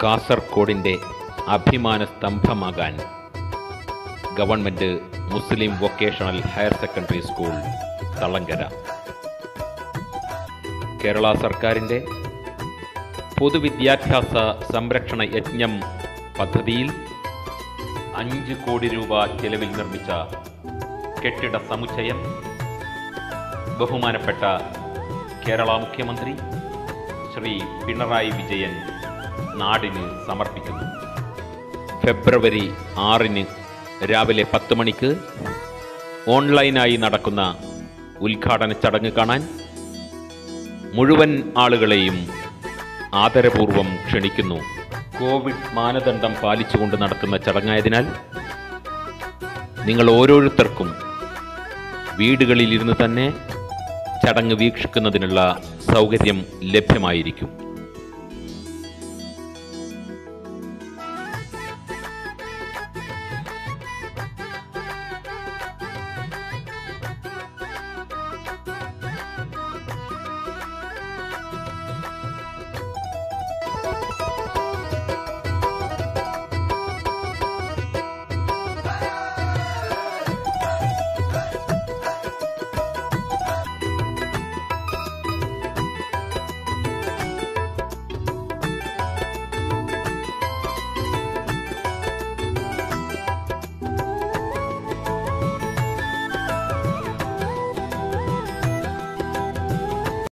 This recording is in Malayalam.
കാസർഗോഡിൻ്റെ അഭിമാന സ്തംഭമാകാൻ government Muslim vocational higher secondary school Thalangara Kerala സർക്കാരിൻ്റെ പൊതുവിദ്യാഭ്യാസ സംരക്ഷണ യജ്ഞം പദ്ധതിയിൽ അഞ്ച് കോടി രൂപ ചെലവിൽ നിർമ്മിച്ച കെട്ടിട സമുച്ചയം ബഹുമാനപ്പെട്ട കേരള മുഖ്യമന്ത്രി ശ്രീ പിണറായി വിജയൻ നാടിന് സമർപ്പിക്കുന്നു ഫെബ്രുവരി ആറിന് രാവിലെ പത്ത് മണിക്ക് ഓൺലൈനായി നടക്കുന്ന ഉദ്ഘാടന ചടങ്ങ് കാണാൻ മുഴുവൻ ആളുകളെയും ആദരപൂർവം ക്ഷണിക്കുന്നു കോവിഡ് മാനദണ്ഡം പാലിച്ചുകൊണ്ട് നടക്കുന്ന ചടങ്ങായതിനാൽ നിങ്ങൾ ഓരോരുത്തർക്കും വീടുകളിലിരുന്ന് തന്നെ ചടങ്ങ് വീക്ഷിക്കുന്നതിനുള്ള സൗകര്യം ലഭ്യമായിരിക്കും